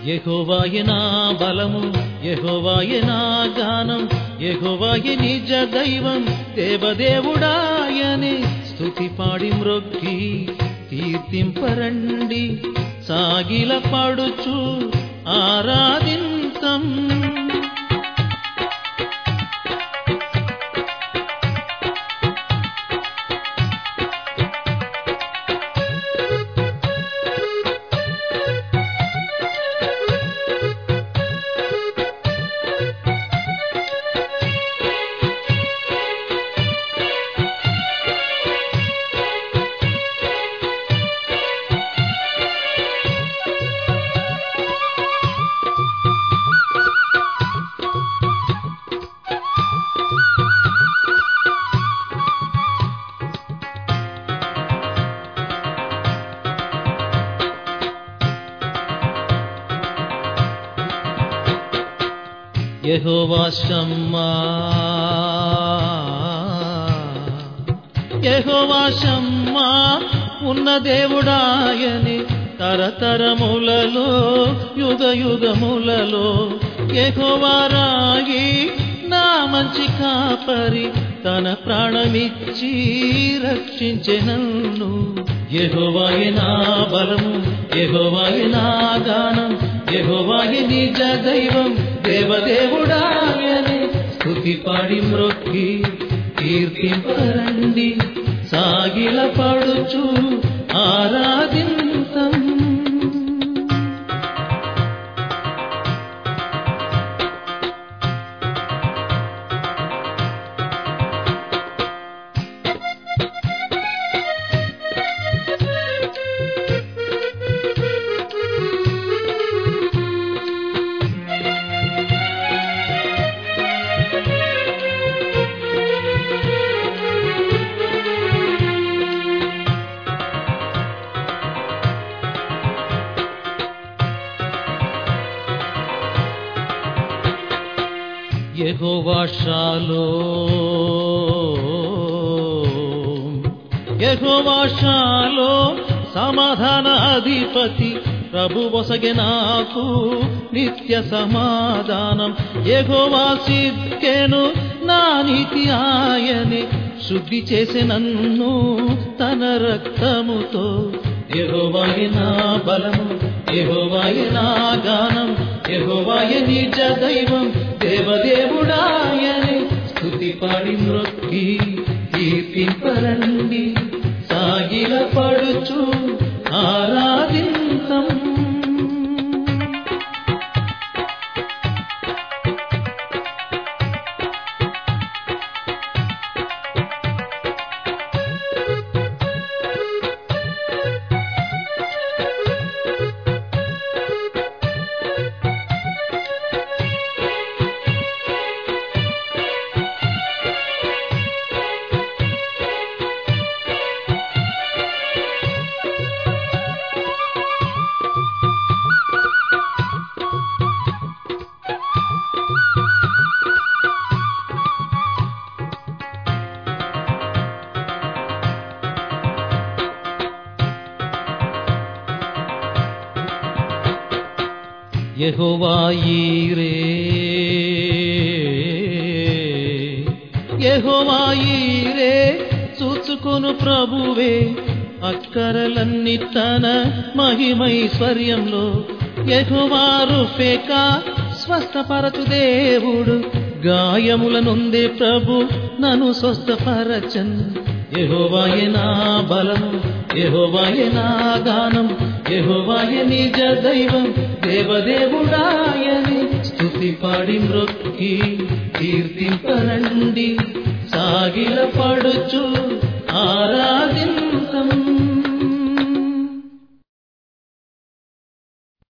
యెహోవాయే నా బలము యెహోవాయే నా గానం యెహోవాయే నిజ దైవం దేవదేవుడాయనే స్తుతి పాడి మ్రొక్కి కీర్తింపరండి సాగిల పాడుచు ఆరాధింతం యెహోవా షమ్మా యెహోవా షమ్మా ఉన్న దేవుడాయని తరతరములలో యుగ యుగములలో యెహోవా రాగి నా మంచి కాపరి తన ప్రాణమిచ్చి రక్షించె నన్ను యెహోవాయే నా బలము యెహోవాయే నా గానం యెహోవాయే నిజ దైవం దేవదేవుడాయనే స్తుతి పాడి మ్రొక్కి కీర్తింపరండి సాగిల పాడుచు ఆరాధింతం యెహోవా షాలో యెహోవా షాలో సమాధాన అధిపతి ప్రభు వసగె నాకు నిత్య సమాధానం యెహోవా సిద్ధెను నా నీతి ఆయనే శుద్ధి చేసే నన్ను తన రక్తముతో యెహోవాయే నా బలము యెహోవాయే నా గానం యెహోవాయే నిజ దైవం దేవదేవుడాయనే స్తుతి పాడి మ్రొక్కి కీర్తింపరండి సాగిల పడుచు ఆరాధింతం యెహోవాయీరే యెహోవాయీరే చూచుకొను ప్రభువే అక్కరలన్నీ తన మహిమైశ్వర్యంలో యెహోవారు ఫేక స్వస్థపరచు దేవుడు గాయముల నొందే ప్రభు నన్ను స్వస్థపరచన్ యెహోవాయే నా బలము యెహోవాయే నా గానం యెహోవాయే నిజ దైవం దేవదేవుడాయని స్తుతి పాడి మ్రొక్కి కీర్తింపరండి సాగిల పడుచు ఆరాధింతం